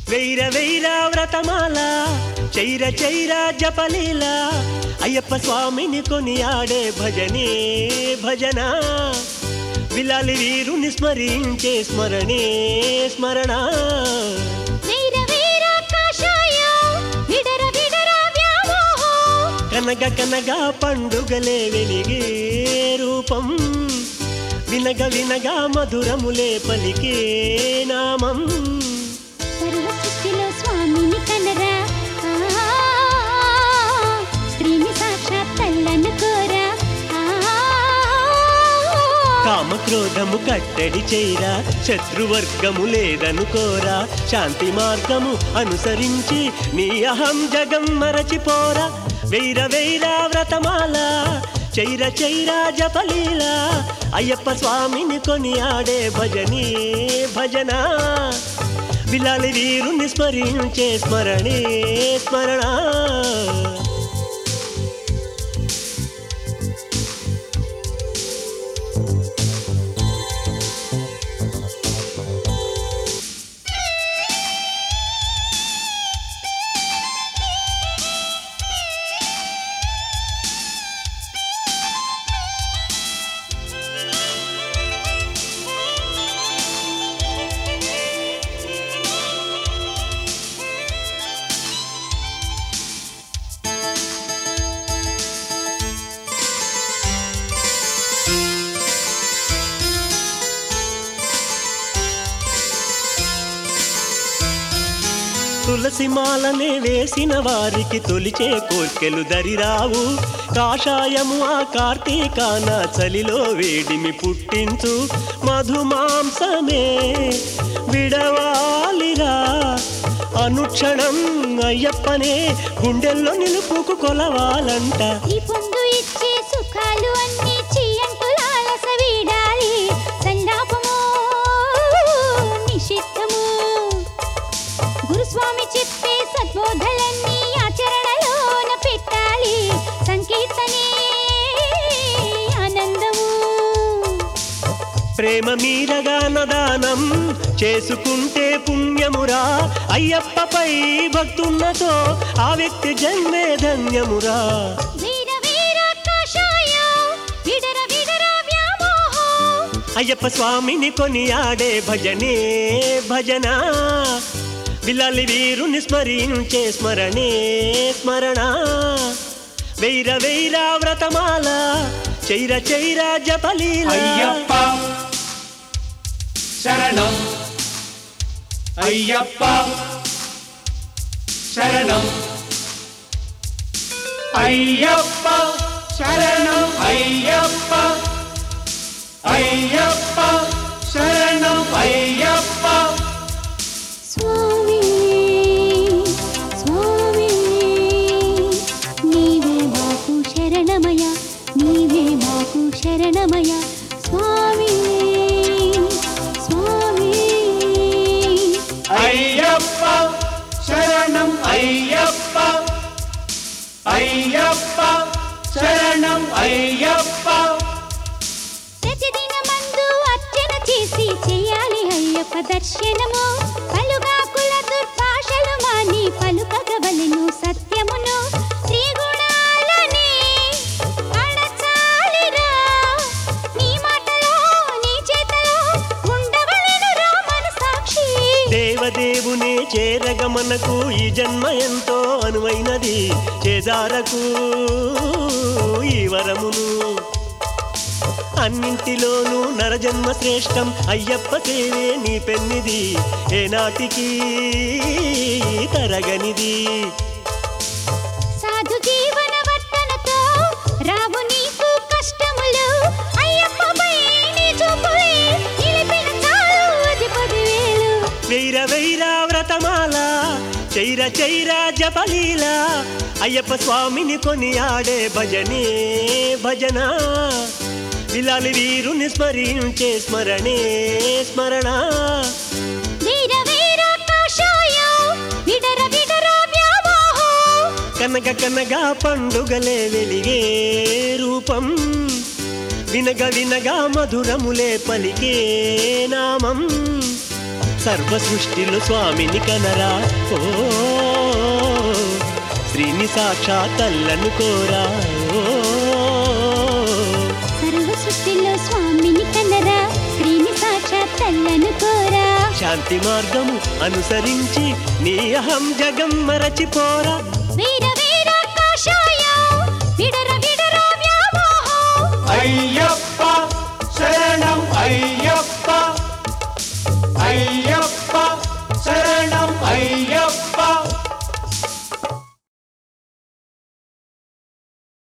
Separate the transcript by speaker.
Speaker 1: వెయ్ర వెయ్ర వ్రతమాల చైర చైర జపలీల అయ్యప్ప స్వామిని కొనియాడే భజనే భజన విలాలి వీరుని స్మరించే స్మరణే స్మరణ
Speaker 2: వీర వీర కాషాయం విడర విడర వ్యామోహం
Speaker 1: కనగ కనగ పండుగలే వెలిగే రూపం వినగ వినగా మధురములే పలికే నామం
Speaker 2: సర్వ సృష్టిలో స్వామిని కనరా ఆ, శ్రీని సాక్షాత్ తల్లను కోరా ఆ,
Speaker 1: కామక్రోధము కట్టడి చేయరా శత్రువర్గము లేదనుకోరా శాంతి మార్గము అనుసరించి నీ అహం జగం మరచిపోరా వెయ్ర వెయ్ర వ్రతమాల చైర చైర జపలీల అయ్యప్ప స్వామిని కొనియాడే భజనీ భజన విలాలి వీరుని స్మరించే స్మరణే స్మరణ తులసి మాలనే వేసిన వారికి తొలిచే కోర్కెలు దరిరావు కాషాయము ఆ కార్తీకాన చలిలో వేడిమి పుట్టించు మధుమాంసమే విడవాలిరా అనుక్షణం అయ్యప్పనే గుండెల్లో నిలుపుకు కొలవాలంట
Speaker 2: ఈ పొందు ఇచ్చే సుఖాలు అన్ని చెయ్యంటులాలస వీడాలి సంలాపము నిషిద్ధము గురుస్వామి చెప్పే సద్బోధలన్నీ ఆచరణలోన పెట్టాలి సంకీర్తనే ఆనందము
Speaker 1: ప్రేమ మీరగా నదానం చేసుకుంటే పుణ్యమురా అయ్యప్పపై భక్తున్నతో ఆ వ్యక్తి జన్మే ధన్యమురా
Speaker 2: వీర వీర కాషాయం విడర విడర వ్యామోహం
Speaker 1: అయ్యప్ప స్వామిని కొనియాడే భజనే భజన విలాలి వీరుని స్మరించే స్మరణే స్మరణ వెయ్ర వెయ్ర వ్రతమాల చైర చైర జపలీల
Speaker 3: అయ్యప్ప శరణం అయ్యప్ప శరణం అయ్యప్ప శరణం అయ్యప్ప అయ్యప్ప శరణం అయ్యప్ప
Speaker 2: స్వామి స్వామి నీవే మాకు శరణమయ నీవే మాకు శరణమయ స్వామి స్వామి
Speaker 3: అయ్యప్ప శరణం అయ్యప్ప అయ్యప్ప శరణం అయ్యప్ప
Speaker 2: ప్రతిదినమందు అర్చన చేసి చేయాలి అయ్యప్ప దర్శనము పలుగాకుల దుర్భాషలు మాని పలుకగవలెను సత్యమును త్రిగుణాలని అడచాలిరా నీ మాటలో నీ చేతలో ఉండవలెను రామన సాక్షి
Speaker 1: దేవదేవునే చేరగ మనకు ఈ జన్మ ఎంతో అనువైనది చేజారకు ఈ వరమును అన్నింటిలోనూ నరజన్మ శ్రేష్టం అయ్యప్ప సేవే నీ పెన్నిది ఏనాటికి తరగనిది
Speaker 2: సాధు జీవన వర్తనతో రావు నీకు కష్టములు అయ్యప్పపై నీ చూపులే నిలిపిన చాలు అది పదివేలు
Speaker 1: వెయ్ర వెయ్ర వ్రతమాల చైర చైర జపలీల అయ్యప్ప స్వామిని కొనియాడే భజనే భజన విలాలి వీరుని స్మరించే స్మరణే స్మరణ
Speaker 2: వీర వీర కాషాయం విడర విడర వ్యామోహం
Speaker 1: కనగ కనగా పండుగలే వెలిగే రూపం వినగ వినగా మధురములే పలికే నామం సర్వ సృష్టిలో స్వామిని కనరా ఓ శ్రీని సాక్షాత్తల్లను కోరా ఓ
Speaker 2: సర్వ సృష్టిలో స్వామిని కన్నరా శ్రీని సాక్షాత్ తల్లను కోరా
Speaker 1: శాంతి మార్గము అనుసరించి నీ అహం జగం మరచిపోరా
Speaker 2: వీర